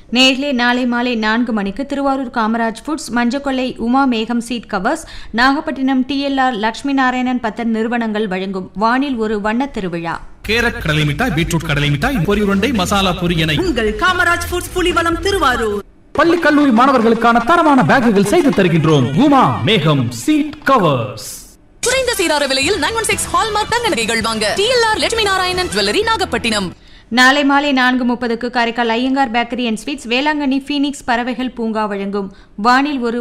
நேரிலே நாளை மாலை நான்கு மணிக்கு Thiruvarur Kamaraj foods Manjakollai Uma Megam seat covers Nagapattinam DLR Lakshmi Narayanan Pathar நிறுவனங்கள் வழங்கும் வானில் ஒரு வண்ணத் திருவிழா கேரட் கடலை மிட்டாய் பீட்ரூட் கடலை மிட்டாய் பொரி உருண்டை மசாலா பொரி என உங்கள் காமராஜ் ஃபுட்ஸ் புலிவலம் திருவாரூர் பள்ளி கல்லூரி மாணவர்களுக்கான தரமான பேக்குகள் செய்து தருகின்றோம் உமா மேகம் சீட் கவர்ஸ் குறைந்த சீரார விலையில் நைன் ஒன் சிக்ஸ் ஹால்மார்க் தங்க நகைகள் வாங்க டிஎல்ஆர் லட்சுமி நாராயணன் ஜுவல்லரி நாகப்பட்டினம் நாளை மாலை நான்கு முப்பதுக்கு Karaikal Iyengar bakery and sweets Velankanni Phoenix பறவைகள் பூங்கா வழங்கும் வானில் ஒரு